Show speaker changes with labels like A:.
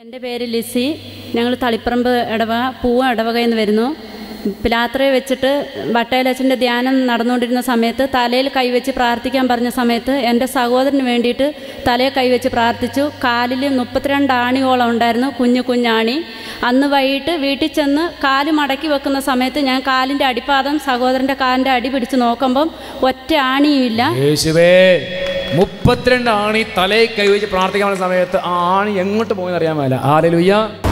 A: എൻ്റെ പേര് ലിസി ഞങ്ങൾ തളിപ്പറമ്പ് ഇടവക പൂവ ഇടവകയിൽ നിന്ന് വരുന്നു പിലാത്രയെ വെച്ചിട്ട് വട്ടയിലച്ഛൻ്റെ ധ്യാനം നടന്നുകൊണ്ടിരുന്ന സമയത്ത് തലയിൽ കൈവച്ച് പ്രാർത്ഥിക്കാൻ പറഞ്ഞ സമയത്ത് എൻ്റെ സഹോദരന് വേണ്ടിയിട്ട് തലയിൽ കൈവച്ച് പ്രാർത്ഥിച്ചു കാലിൽ മുപ്പത്തിരണ്ട് ആണിയോളം ഉണ്ടായിരുന്നു കുഞ്ഞു കുഞ്ഞാണി അന്ന് വൈകിട്ട് വീട്ടിൽ ചെന്ന് കാല് മടക്കി വെക്കുന്ന സമയത്ത് ഞാൻ കാലിൻ്റെ അടിപ്പാദം സഹോദരൻ്റെ കാലിൻ്റെ അടി പിടിച്ച് നോക്കുമ്പം ഒറ്റ ആണിയും ഇല്ല
B: യേശുവേ മുപ്പത്തിരണ്ട് ആണി തലയിൽ കൈവച്ച് പ്രാർത്ഥിക്കാനുള്ള സമയത്ത് ആ ആണി എങ്ങോട്ട് പോയെന്ന് അറിയാൻ മേല ആരലുയ്യ